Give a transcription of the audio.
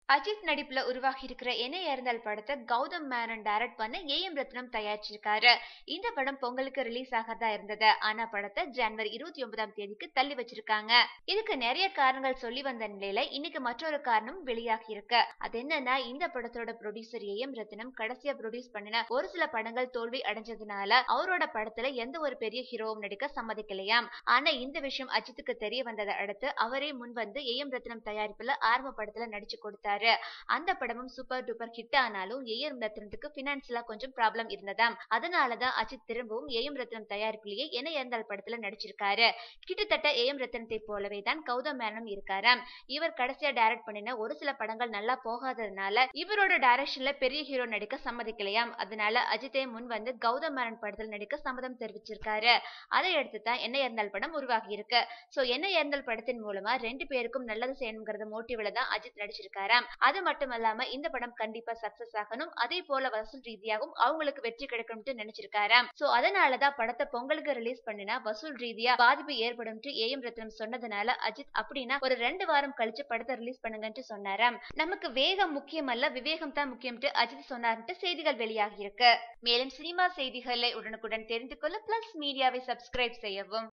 அஜித் நடிப்புல உருவாகி இருக்கிற என்ன இருந்தால் படத்தை கௌதம் மேனன் டைரக்ட் பண்ண ஏ எம் ரத்னம் தயாரிச்சிருக்காரு இந்த படம் பொங்கலுக்கு ரிலீஸ் ஆகதா இருந்தது ஆனா படத்தை ஜனவரி இருபத்தி ஒன்பதாம் தேதிக்கு தள்ளி வச்சிருக்காங்க இதுக்கு நிறைய காரணங்கள் சொல்லி வந்த நிலையில இன்னைக்கு மற்றொரு காரணம் வெளியாகி இருக்கு அது என்னன்னா இந்த படத்தோட ப்ரொடியூசர் ஏ எம் ரத்னம் கடைசியா ப்ரொடியூஸ் பண்ணின ஒரு சில படங்கள் தோல்வி அடைஞ்சதுனால அவரோட படத்துல எந்த ஒரு பெரிய ஹீரோவும் நடிக்க சம்மதிக்கலையாம் ஆனா இந்த விஷயம் அஜித்துக்கு தெரிய வந்ததை அடுத்து அவரே முன் வந்து ஏ எம் ரத்னம் தயாரிப்புல ஆரம்ப படத்துல நடிச்சு கொடுத்தாரு அந்த படமும் சூப்பர் டூப்பர் ஹிட் ஆனாலும் ஏ எம் ரத்னத்துக்கு பினான்சியலா கொஞ்சம் ப்ராப்ளம் இருந்ததாம் அதனாலதான் அஜித் திரும்பவும் ஏ எம் ரத்னம் தயாரிப்பிலேயே என்ன இருந்தால் படத்துல நடிச்சிருக்காரு கிட்டத்தட்ட ஏ எம் ரத்னத்தை போலவே தான் கௌதம் மேனனும் இருக்காராம் இவர் கடைசியா டைரக்ட் பண்ணின ஒரு சில படங்கள் நல்லா போகாததுனால இவரோட டைரக்ஷன்ல பெரிய ஹீரோ நடிக்க சம்மதிக்கலையாம் அதனால அஜித்தே முன் வந்து கௌதம் மேனன் படத்தில் நடிக்க சம்மதம் தெரிவிச்சிருக்காரு அதை அடுத்து தான் என்ன இருந்தால் படம் உருவாகி இருக்கு சோ என்ன இருந்தால் படத்தின் மூலமா ரெண்டு பேருக்கும் நல்லது செய்யணுங்கிறத மோட்டிவ்ல தான் அஜித் நடிச்சிருக்காராம் அது மட்டும் இல்லாம இந்த படம் கண்டிப்பா சக்சஸ் ஆகணும் அதே போல வசூல் ரீதியாகவும் அவங்களுக்கு வெற்றி கிடைக்கணும்னு நினைச்சிருக்காராம் சோ அதனாலதான் படத்தை பொங்கலுக்கு ரிலீஸ் பண்ணினா வசூல் ரீதியா பாதிப்பு ஏற்படும் ஏ எம் ரத்னம் சொன்னதுனால அஜித் அப்படின்னா ஒரு ரெண்டு வாரம் கழிச்சு படத்தை ரிலீஸ் பண்ணுங்கன்ட்டு சொன்னாராம் நமக்கு வேகம் முக்கியம் அல்ல விவேகம் தான் முக்கியம்ட்டு அஜித் சொன்னார்ன்ட்டு செய்திகள் வெளியாகி இருக்கு மேலும் சினிமா செய்திகளை உடனுக்குடன் தெரிந்து கொள்ள பிளஸ் மீடியாவை சப்ஸ்கிரைப் செய்யவும்